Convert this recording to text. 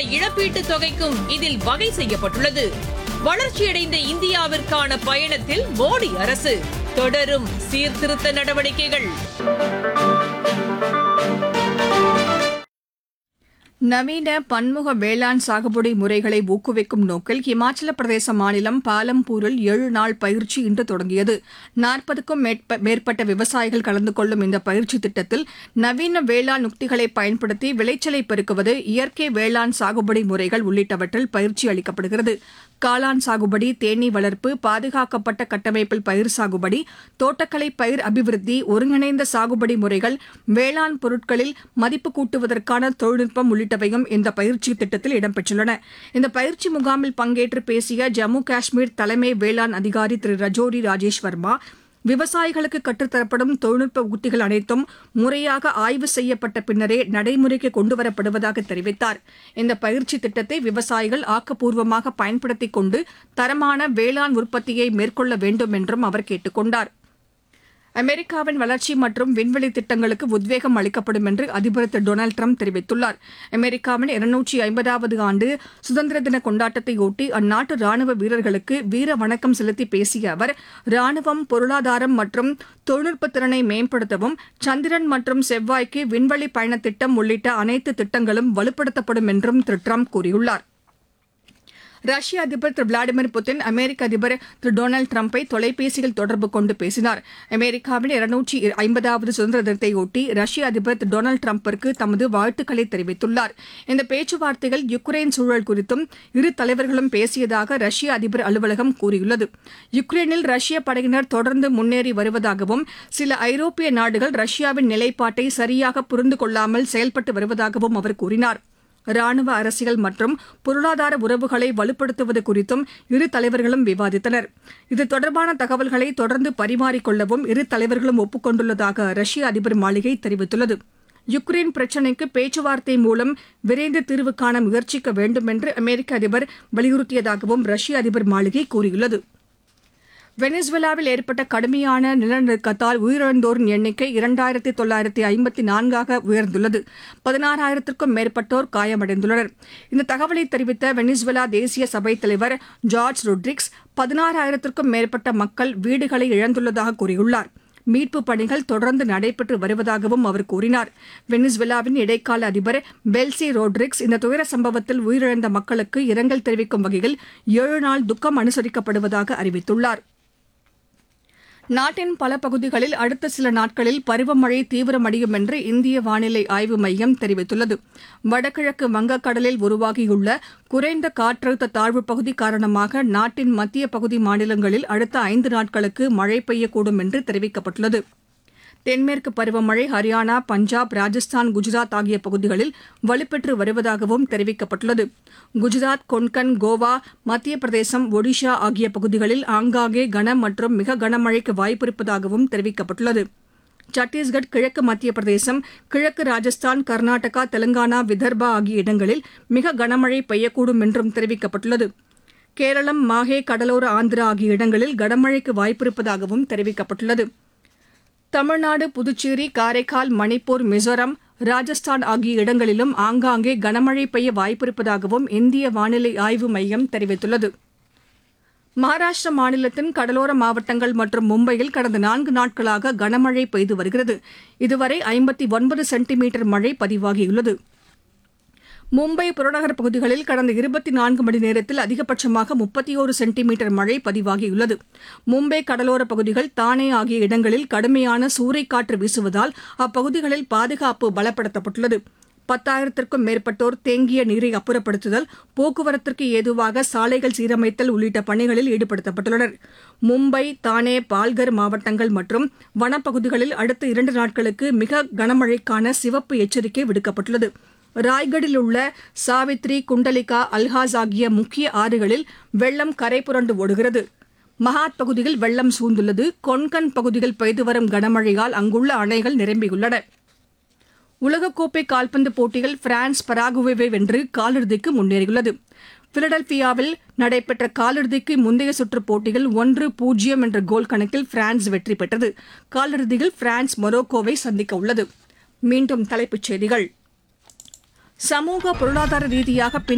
இழப்பீட்டுத் தொகைக்கும் இதில் வகை செய்யப்பட்டுள்ளது வளர்ச்சியடைந்த இந்தியாவிற்கான பயணத்தில் மோடி அரசு தொடரும் சீர்திருத்த நடவடிக்கைகள் நவீன பன்முக வேளாண் சாகுபடி முறைகளை ஊக்குவிக்கும் நோக்கில் இமாச்சல பிரதேச மாநிலம் பாலம்பூரில் ஏழு நாள் பயிற்சி இன்று தொடங்கியது நாற்பதுக்கும் மேற்பட்ட விவசாயிகள் கலந்து கொள்ளும் இந்த பயிற்சி திட்டத்தில் நவீன வேளாண் உக்திகளை பயன்படுத்தி விளைச்சலை பெருக்குவது இயற்கை வேளாண் சாகுபடி முறைகள் உள்ளிட்டவற்றில் பயிற்சி அளிக்கப்படுகிறது காளான் சாகுபடி தேனீ வளர்ப்பு பாதுகாக்கப்பட்ட கட்டமைப்பில் பயிர் சாகுபடி தோட்டக்கலை பயிர் அபிவிருத்தி ஒருங்கிணைந்த சாகுபடி முறைகள் வேளாண் பொருட்களில் மதிப்பு கூட்டுவதற்கான தொழில்நுட்பம் உள்ளிட்டவையும் இந்த பயிற்சி திட்டத்தில் இடம்பெற்றுள்ளன இந்த பயிற்சி முகாமில் பங்கேற்று பேசிய ஜம்மு காஷ்மீர் தலைமை வேளாண் அதிகாரி திரு ரஜோரி ராஜேஷ் வர்மா விவசாயிகளுக்கு கற்றுத்தரப்படும் தொழில்நுட்ப உத்திகள் அனைத்தும் முறையாக ஆய்வு செய்யப்பட்ட பின்னரே நடைமுறைக்கு கொண்டுவரப்படுவதாக தெரிவித்தார் இந்த பயிற்சி திட்டத்தை விவசாயிகள் ஆக்கப்பூர்வமாக பயன்படுத்திக் கொண்டு தரமான வேளாண் உற்பத்தியை மேற்கொள்ள வேண்டும் என்றும் அவர் கேட்டுக் கொண்டார் அமெரிக்காவின் வளர்ச்சி மற்றும் விண்வெளி திட்டங்களுக்கு உத்வேகம் அளிக்கப்படும் என்று அதிபர் திரு டொனால்டு ட்ரம்ப் தெரிவித்துள்ளார் அமெரிக்காவின் இருநூற்றி ஐம்பதாவது ஆண்டு சுதந்திர தின கொண்டாட்டத்தையொட்டி அந்நாட்டு ராணுவ வீரர்களுக்கு வீர வணக்கம் செலுத்தி பேசிய அவர் ராணுவம் பொருளாதாரம் மற்றும் தொழில்நுட்ப திறனை மேம்படுத்தவும் சந்திரன் மற்றும் செவ்வாய்க்கு விண்வெளி பயண திட்டம் உள்ளிட்ட அனைத்து திட்டங்களும் வலுப்படுத்தப்படும் என்றும் திரு ட்ரம்ப் கூறியுள்ளார் ரஷ்ய அதிபர் திரு விளாடிமிர் புட்டின் அமெரிக்க அதிபர் திரு டொனால்டு டிரம்பை தொலைபேசியில் தொடர்பு கொண்டு பேசினார் அமெரிக்காவின் இருநூற்றி ஐம்பதாவது சுதந்திர தினத்தையொட்டி ரஷ்ய அதிபர் திரு டொனால்டு டிரம்பிற்கு தமது வாழ்த்துக்களை தெரிவித்துள்ளார் இந்த பேச்சுவார்த்தையில் யுக்ரைன் சூழல் குறித்தும் இரு தலைவர்களும் பேசியதாக ரஷ்ய அதிபர் அலுவலகம் கூறியுள்ளது யுக்ரைனில் ரஷ்ய படையினர் தொடர்ந்து முன்னேறி வருவதாகவும் சில ஐரோப்பிய நாடுகள் ரஷ்யாவின் நிலைப்பாட்டை சரியாக புரிந்து கொள்ளாமல் செயல்பட்டு வருவதாகவும் அவர் கூறினார் ராணுவ அரசியல் மற்றும் பொருளாதார உறவுகளை வலுப்படுத்துவது குறித்தும் இரு தலைவர்களும் விவாதித்தனர் இது தொடர்பான தகவல்களை தொடர்ந்து பரிமாறிக்கொள்ளவும் இரு தலைவர்களும் ஒப்புக்கொண்டுள்ளதாக ரஷ்ய அதிபர் மாளிகை தெரிவித்துள்ளது யுக்ரைன் பிரச்சினைக்கு பேச்சுவார்த்தை மூலம் விரைந்து தீர்வு காண முயற்சிக்க வேண்டும் என்று அமெரிக்க அதிபர் வலியுறுத்தியதாகவும் ரஷ்ய அதிபர் மாளிகை கூறியுள்ளது வெனிசுவேலாவில் ஏற்பட்ட கடுமையான நிலநடுக்கத்தால் உயிரிழந்தோரின் எண்ணிக்கை இரண்டாயிரத்தி தொள்ளாயிரத்தி ஐம்பத்தி நான்காக உயர்ந்துள்ளது பதினாறாயிரத்திற்கும் மேற்பட்டோர் காயமடைந்துள்ளனர் இந்த தகவலை தெரிவித்த வெனிசுவேலா தேசிய சபைத் தலைவர் ஜார்ஜ் ரொட்ரிக்ஸ் பதினாறாயிரத்திற்கும் மேற்பட்ட மக்கள் வீடுகளை இழந்துள்ளதாக கூறியுள்ளார் மீட்புப் பணிகள் தொடர்ந்து நடைபெற்று வருவதாகவும் அவர் கூறினார் வெனிசுவேலாவின் இடைக்கால அதிபர் பெல்சி ரோட்ரிக்ஸ் இந்த துயர சம்பவத்தில் உயிரிழந்த மக்களுக்கு இரங்கல் தெரிவிக்கும் வகையில் ஏழு நாள் துக்கம் அனுசரிக்கப்படுவதாக அறிவித்துள்ளார் நாட்டின் பல பகுதிகளில் அடுத்த சில நாட்களில் பருவமழை தீவிரமடையும் என்று இந்திய வானிலை ஆய்வு மையம் தெரிவித்துள்ளது வடகிழக்கு வங்கக்கடலில் உருவாகியுள்ள குறைந்த காற்றழுத்த தாழ்வுப் பகுதி காரணமாக நாட்டின் மத்திய பகுதி மாநிலங்களில் அடுத்த ஐந்து நாட்களுக்கு மழை பெய்யக்கூடும் என்று தெரிவிக்கப்பட்டுள்ளது தென்மேற்கு பருவமழை ஹரியானா பஞ்சாப் ராஜஸ்தான் குஜராத் ஆகிய பகுதிகளில் வலுப்பெற்று வருவதாகவும் தெரிவிக்கப்பட்டுள்ளது குஜராத் கொன்கன் கோவா மத்திய பிரதேசம் ஒடிஷா ஆகிய பகுதிகளில் ஆங்காங்கே கன மற்றும் மிக கனமழைக்கு வாய்ப்பிருப்பதாகவும் தெரிவிக்கப்பட்டுள்ளது சத்தீஸ்கட் கிழக்கு மத்திய பிரதேசம் கிழக்கு ராஜஸ்தான் கர்நாடகா தெலங்கானா விதர்பா ஆகிய இடங்களில் மிக கனமழை பெய்யக்கூடும் என்றும் தெரிவிக்கப்பட்டுள்ளது கேரளம் மாஹே கடலோர ஆந்திரா ஆகிய இடங்களில் கனமழைக்கு வாய்ப்பிருப்பதாகவும் தெரிவிக்கப்பட்டுள்ளது தமிழ்நாடு புதுச்சேரி காரைக்கால் மணிப்பூர் மிசோரம் ராஜஸ்தான் ஆகிய இடங்களிலும் ஆங்காங்கே கனமழை பெய்ய வாய்ப்பிருப்பதாகவும் இந்திய வானிலை ஆய்வு மையம் தெரிவித்துள்ளது மகாராஷ்டிர மாநிலத்தின் கடலோர மாவட்டங்கள் மற்றும் மும்பையில் கடந்த நான்கு நாட்களாக கனமழை பெய்து வருகிறது இதுவரை ஐம்பத்தி ஒன்பது சென்டிமீட்டர் மழை பதிவாகியுள்ளது மும்பை புறநகர் பகுதிகளில் கடந்த இருபத்தி நான்கு மணி நேரத்தில் அதிகபட்சமாக முப்பத்தி ஒரு சென்டிமீட்டர் மழை பதிவாகியுள்ளது மும்பை கடலோர பகுதிகள் தானே ஆகிய இடங்களில் கடுமையான சூறைக்காற்று வீசுவதால் அப்பகுதிகளில் பாதுகாப்பு பலப்படுத்தப்பட்டுள்ளது பத்தாயிரத்திற்கும் மேற்பட்டோர் தேங்கிய நீரை அப்புறப்படுத்துதல் போக்குவரத்திற்கு ஏதுவாக சாலைகள் சீரமைத்தல் உள்ளிட்ட பணிகளில் ஈடுபடுத்தப்பட்டுள்ளனர் மும்பை தானே பால்கர் மாவட்டங்கள் மற்றும் வனப்பகுதிகளில் அடுத்த இரண்டு நாட்களுக்கு மிக கனமழைக்கான சிவப்பு எச்சரிக்கை விடுக்கப்பட்டுள்ளது ராய்கடில் உள்ள சாவித்ரி குண்டலிகா அல்ஹாஸ் ஆகிய முக்கிய ஆறுகளில் வெள்ளம் கரை புரண்டு ஓடுகிறது மகாத் பகுதியில் வெள்ளம் சூழ்ந்துள்ளது கொன்கன் பகுதியில் பெய்து வரும் கனமழையால் அங்குள்ள அணைகள் நிரம்பியுள்ளன உலகக்கோப்பை கால்பந்து போட்டியில் பிரான்ஸ் பராகுவேவை வென்று காலிறுதிக்கு முன்னேறியுள்ளது பிலடெல்பியாவில் நடைபெற்ற காலிறுதிக்கு முந்தைய சுற்றுப் போட்டியில் ஒன்று பூஜ்ஜியம் என்ற கோல் கணக்கில் பிரான்ஸ் வெற்றி பெற்றது காலிறுதியில் பிரான்ஸ் மொரோக்கோவை சந்திக்க உள்ளது மீண்டும் தலைப்புச் செய்திகள் சமூக பொருளாதார ரீதியாக பின்